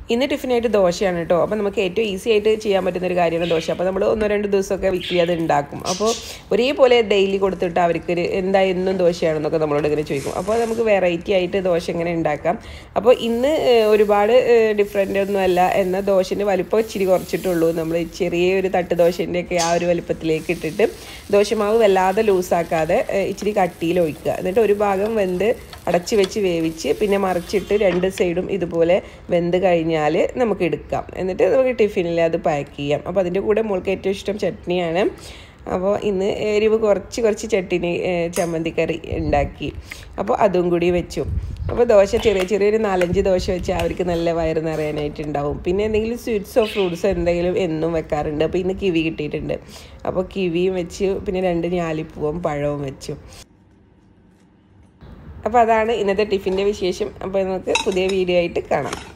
ഇന്ന് ടിഫിനായിട്ട് ദോശയാണ് കേട്ടോ അപ്പോൾ നമുക്ക് ഏറ്റവും ഈസി ആയിട്ട് ചെയ്യാൻ പറ്റുന്ന ഒരു കാര്യമാണ് ദോശ അപ്പോൾ നമ്മൾ ഒന്നോ രണ്ട് ദിവസമൊക്കെ വീക്കിലി അത് ഉണ്ടാക്കും അപ്പോൾ ഒരേപോലെ ഡെയിലി കൊടുത്തിട്ട് അവർക്ക് ഒരു എന്താ എന്നും ദോശയാണെന്നൊക്കെ നമ്മളോട് ഇങ്ങനെ ചോദിക്കും അപ്പോൾ നമുക്ക് വെറൈറ്റി ആയിട്ട് ദോശ എങ്ങനെ ഉണ്ടാക്കാം അപ്പോൾ ഇന്ന് ഏഹ്, ഒരുപാട് ഡിഫറെൻ്റ് ഒന്നുമല്ല എന്നാൽ ദോശൻ്റെ വലിപ്പം ഇച്ചിരി കുറച്ചിട്ടുള്ളൂ നമ്മൾ ചെറിയ ഒരു തട്ട് ദോശൻ്റെയൊക്കെ ആ ഒരു വലിപ്പത്തിലേക്ക് ഇട്ടിട്ട് ദോശമാവ് വല്ലാതെ ലൂസാക്കാതെ ഏഹ്, ഇച്ചിരി കട്ടിയിൽ ഒഴിക്കുക എന്നിട്ട് ഒരു ഭാഗം വെന്ത് അടച്ച് വെച്ച് വേവിച്ച് പിന്നെ മറിച്ചിട്ട് രണ്ട് സൈഡും ഇതുപോലെ വെന്ത് കഴിഞ്ഞാൽ നമുക്ക് എടുക്കാം എന്നിട്ട് നമുക്ക് ടിഫിനിൽ അത് പാക്ക് ചെയ്യാം അപ്പോൾ അതിൻ്റെ കൂടെ മോൾക്ക് ഏറ്റവും ഇഷ്ടം ചട്നിയാണ് അപ്പോൾ ഇന്ന് എരിവ് കുറച്ച് കുറച്ച് ചട്ടിനി ഏഹ്, ചമ്മന്തിക്കറി ഉണ്ടാക്കി അപ്പോൾ അതും കൂടി വെച്ചു അപ്പോൾ ദോശ ചെറിയ ചെറിയൊരു നാലഞ്ച് ദോശ വെച്ച് അവർക്ക് നല്ല വയറ് നിറയാനായിട്ടുണ്ടാവും പിന്നെ എന്തെങ്കിലും സ്വീറ്റ്സോ ഫ്രൂട്ട്സോ എന്തെങ്കിലും എന്നും വെക്കാറുണ്ട് അപ്പോൾ ഇന്ന് കിവി കിട്ടിയിട്ടുണ്ട് അപ്പോൾ കിവിയും വെച്ച് പിന്നെ രണ്ട് ഞാലിപ്പൂവും പഴവും വെച്ചു അപ്പോൾ അതാണ് ഇന്നത്തെ ടിഫിൻ്റെ വിശേഷം അപ്പോൾ നമുക്ക് പുതിയ വീഡിയോ ആയിട്ട് കാണാം